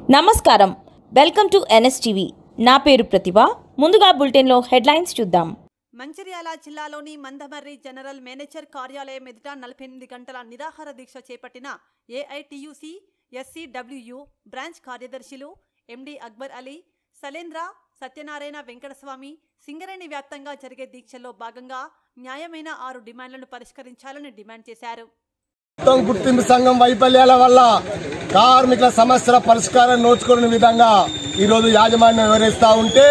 నమస్కారం welcome to NSTV నా పేరు ప్రతిభ ముందుగా బులెటిన్లో హెడ్లైన్స్ చూద్దాం మంచిర్యాల జిల్లాలోని మందమర్రి జనరల్ మేనేజర్ కార్యాలయం ఎదుట నలభై ఎనిమిది గంటల నిరాహార దీక్ష చేపట్టిన ఏఐటియుసి ఎస్సీడబ్ల్యూయు బ్రాంచ్ కార్యదర్శులు ఎండి అక్బర్ అలీ సలేంద్ర సత్యనారాయణ వెంకటస్వామి సింగరేణి వ్యాప్తంగా జరిగే దీక్షల్లో భాగంగా న్యాయమైన ఆరు డిమాండ్లను పరిష్కరించాలని డిమాండ్ చేశారు మొత్తం గుర్తింపు సంఘం వైఫల్యాల వల్ల కార్మికుల సమస్యల పరిష్కారం నోచుకునే విధంగా ఈరోజు యాజమాన్యం వివరిస్తా ఉంటే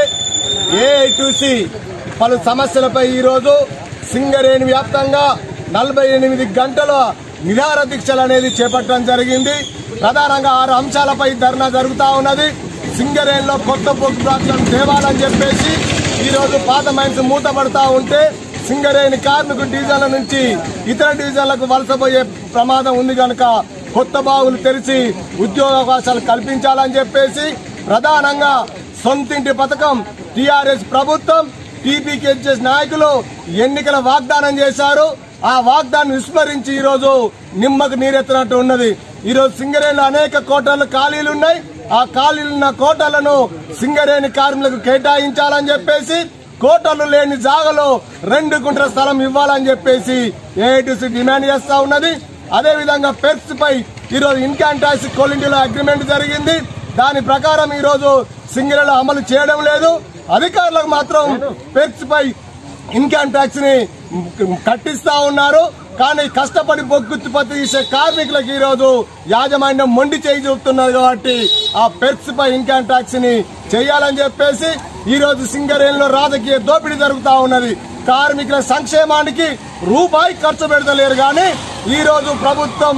ఏఐటీసీ పలు సమస్యలపై ఈరోజు సింగరేణి వ్యాప్తంగా నలభై ఎనిమిది గంటల నిరాహార దీక్షలు అనేది చేపట్టడం జరిగింది ప్రధానంగా ఆరు అంశాలపై ధర్నా జరుగుతా ఉన్నది సింగరేణిలో కొత్త బొగ్గు బ్లాక్లను తేవాలని చెప్పేసి ఈరోజు పాత మైన్స్ మూతపడతా ఉంటే సింగరేణి కార్మికు డివిజన్ల నుంచి ఇతర డివిజన్లకు వలసపోయే ప్రమాదం ఉంది కనుక కొత్త బావులు తెరిచి ఉద్యోగ అవకాశాలు కల్పించాలని చెప్పేసి ప్రధానంగా సొంతింటి పథకం టిఆర్ఎస్ ప్రభుత్వం టీపీకేఎస్ నాయకులు ఎన్నికల వాగ్దానం చేశారు ఆ వాగ్దానం విస్మరించి ఈ రోజు నిమ్మకు నీరెత్తినట్టు ఉన్నది ఈ రోజు సింగరేణిలో అనేక కోటలు ఖాళీలు ఉన్నాయి ఆ ఖాళీలున్న కోటలను సింగరేణి కార్మికులకు కేటాయించాలని చెప్పేసి కోటలు లేని జాగలో రెండు గుంటల స్థలం ఇవ్వాలని చెప్పేసి ఏఐటీసీ డిమాండ్ చేస్తా ఉన్నది అదే విధంగా పెర్స్ పై ఈరోజు ఇన్కమ్ ట్యాక్స్ కొలింటిలో అగ్రిమెంట్ జరిగింది దాని ప్రకారం ఈ రోజు సింగరేలో అమలు చేయడం లేదు అధికారులకు మాత్రం పెర్స్ పై ఇన్కమ్ ట్యాక్స్ ని కట్టిస్తా ఉన్నారు కానీ కష్టపడి బొగ్గుత్పత్తి చేసే కార్మికులకు ఈ రోజు యాజమాన్యం మొండి చేయి చూపుతున్నారు కాబట్టి ఆ పెర్స్ పై ఇన్కమ్ ట్యాక్స్ ని చేయాలని చెప్పేసి ఈ రోజు సింగరేణిలో రాజకీయ దోపిడీ జరుగుతా ఉన్నది కార్మికుల సంక్షేమానికి రూపాయి ఖర్చు పెడతలేరు కానీ ఈ రోజు ప్రభుత్వం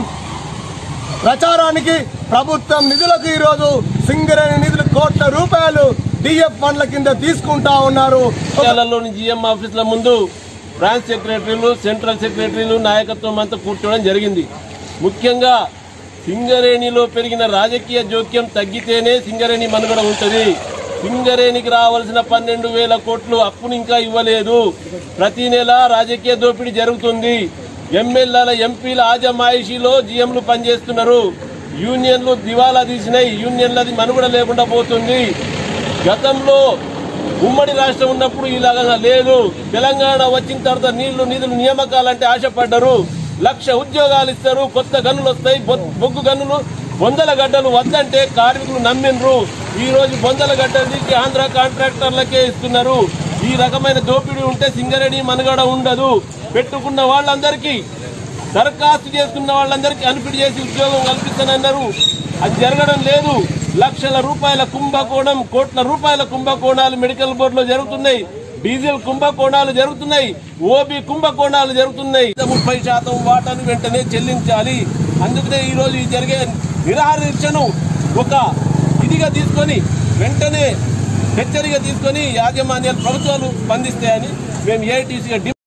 ప్రచారానికి ప్రభుత్వం నిధులకు ఈ రోజు సింగరేణి నిధులు కోట్ల రూపాయలు డిఎఫ్ ఫండ్ల కింద తీసుకుంటా ఉన్నారు జిల్లాలోని జిఎం ఆఫీసుల ముందు బ్రాంచ్ సెక్రటరీలు సెంట్రల్ సెక్రటరీలు నాయకత్వం అంతా కూర్చోవడం జరిగింది ముఖ్యంగా సింగరేణిలో పెరిగిన రాజకీయ జోక్యం తగ్గితేనే సింగరేణి మనుగడ ఉంటుంది సింగరేణికి రావాల్సిన పన్నెండు వేల కోట్లు అప్పును ఇంకా ఇవ్వలేదు ప్రతి నెల రాజకీయ దోపిడీ జరుగుతుంది ఎమ్మెల్యేల ఎంపీల ఆజమాయిషీలో జీఎంలు పనిచేస్తున్నారు యూనియన్లు దివాలా తీసినాయి యూనియన్లది మనుగడ లేకుండా పోతుంది గతంలో ఉమ్మడి రాష్ట్రం ఉన్నప్పుడు ఇలాగా లేదు తెలంగాణ వచ్చిన తర్వాత నీళ్లు నిధులు నియామకాలంటే ఆశపడ్డరు లక్ష ఉద్యోగాలు ఇస్తారు కొత్త గనులు వస్తాయి బొ- బొగ్గు గనులు బొందల గడ్డలు వద్దంటే కార్మికులు నమ్మిండ్రు ఈ రోజు బొందల గడ్డలు తీసి ఆంధ్ర కాంట్రాక్టర్లకే ఇస్తున్నారు ఈ రకమైన దోపిడీ ఉంటే సింగరేణి మనుగడ ఉండదు పెట్టుకున్న వాళ్ళందరికీ దరఖాస్తు చేసుకున్న వాళ్ళందరికీ అన్ఫిట్ చేసి ఉద్యోగం కల్పిస్తానన్నారు అది జరగడం లేదు లక్షల రూపాయల కుంభకోణం కోట్ల రూపాయల కుంభకోణాలు మెడికల్ బోర్డులో జరుగుతున్నాయి డీజిల్ కుంభకోణాలు జరుగుతున్నాయి ఓబీ కుంభకోణాలు జరుగుతున్నాయి ముప్పై శాతం వాటాను వెంటనే చెల్లించాలి అందుకనే ఈ రోజు ఈ జరిగే నిరాహార దీక్షను ఒక ఇదిగా తీసుకొని వెంటనే హెచ్చరిక తీసుకొని యాజమాన్యాలు ప్రభుత్వాలు స్పందిస్తాయని మేము ఏఐటీసీగా